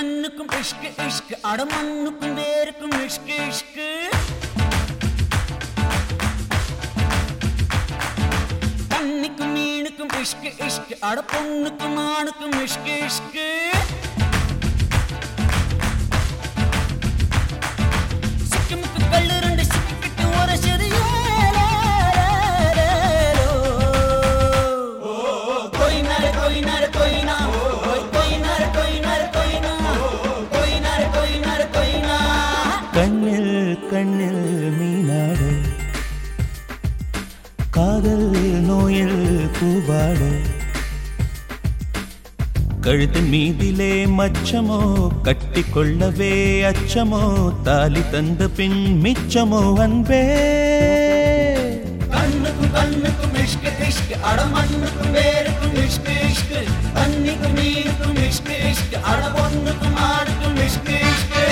கண்ணுக்கும் இஷ்கு இஷ்கு அடமண்ணுக்கும் வேருக்கும் இஷ்கு இஷ்கு தண்ணிக்கும் மீனுக்கும் இஷ்கு இஷ்கு அட பொண்ணுக்கும் ஆணுக்கும் இஷ்கு இஷ்கு சிக்கிமுக்கு கல்லு ரெண்டு சிக்கிக்கிட்டு ஒரு சிறிய கொயினாரு கொயினாரு கொயினா கொயினாரு கொயினாரு கொயினா கொயினாரு கொயினாரு கொயினா கண்ணில் கண்ணில் மீனாட காதல் நோயில் பூவாட கழுத்தின் மீதிலே மச்சமோ கட்டிக்கொள்ளவே அச்சமோ தாலி தந்த பின் மிச்சமோ அன்பே கண்ணுக்கும் கண்ணுக்கும் இஷ்கு இஷ்கு அட மண்ணுக்கும் வேருக்கும் இஷ்கு இஷ்கு தண்ணிக்கும் நீருக்கும் இஷ்கு இஷ்கு அட பொண்ணுக்கும் ஆணுக்கும் இஷ்கு இஷ்கு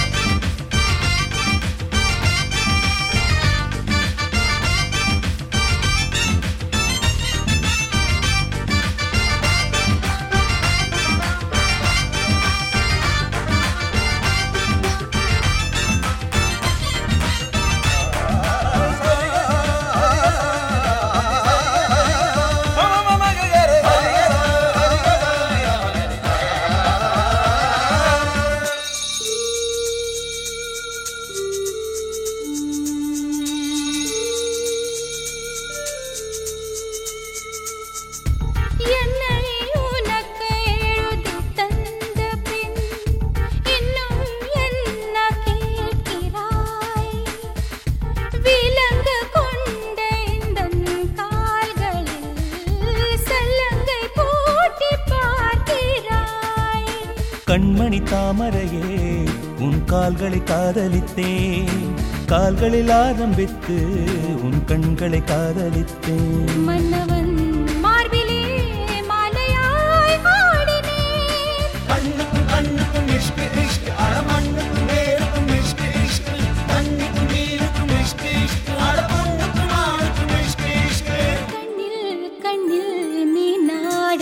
என்னை உனக்கு எழுதித் தந்த பின் இன்னும் என்ன கேட்கிறாய்? விலங்கு கொண்ட இந்தன் கால்களில் சல்லங்கை பூட்டிப் பார்க்கிறாய். கண்மணி தாமரையே உன் கால்களை காதலித்தேன் கால்களில் ஆரம்பித்து உன் கண்களை காதலித்தேன் மன்னவன் மார்பிலே மாலையாய் ஆடினேன். கண்ணுக்கும் கண்ணுக்கும் இஷ்கு இஷ்கு அட மண்ணுக்கும் வேருக்கும் இஷ்கு இஷ்கு தண்ணிக்கும் நீருக்கும் இஷ்கு இஷ்கு அட பொண்ணுக்கும் ஆணுக்கும் இஷ்கு இஷ்கு கண்ணில் கண்ணில் மீனாட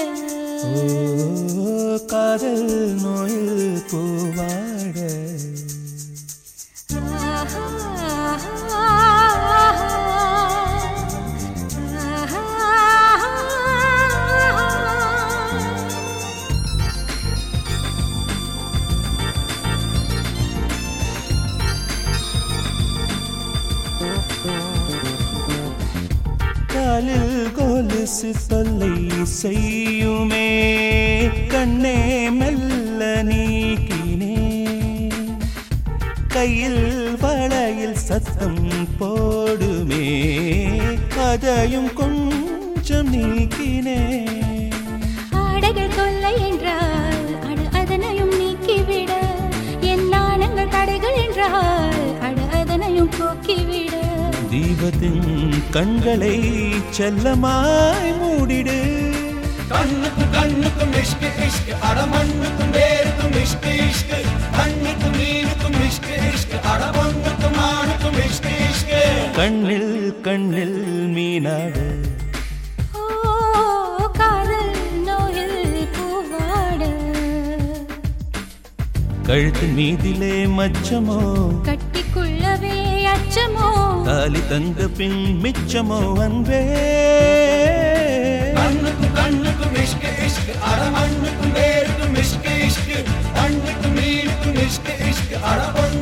ஓ காதல் நோயில் பூவாட காலில் கொலுசு தொல்லை செய்யுமே கண்ணே மெல்ல நீக்கினே கையில் வளையில் சத்தம் போடுமே அதையும் கொஞ்சம் நீக்கினே ஆடைகள் தொல்லை என்றால் அட அதனையும் நீக்கிவிட என் நாணங்கள் தடைகள் என்றால் அட அதனையும் போக்கிவிட தீபத்தின் கண்களை செல்லமாய் மூடிடு கண்ணுக்கும் கண்ணுக்கும் இஷ்கு இஷ்கு அட மண்ணுக்கும் வேருக்கும் இஷ்கு இஷ்கு தண்ணிக்கும் நீருக்கும் இஷ்கு இஷ்கு அட பொண்ணுக்கும் ஆணுக்கும் இஷ்கு இஷ்கு கண்ணில் கண்ணில் மீனாட ஓ காதல் நோயில் பூவாட கழுத்து மீதிலே மச்சமோ கட்டிக்குள்ளவே அச்சமோ தாலி தந்த பின் மிச்சமோ அன்பே கண்ணுக்கும் கண்ணுக்கும் இஷ்கு இஷ்கு அட மண்ணுக்கும் வேருக்கும் இஷ்கு இஷ்கு தண்ணிக்கும் நீருக்கும் இஷ்கு இஷ்கு அட பொண்ணுக்கும்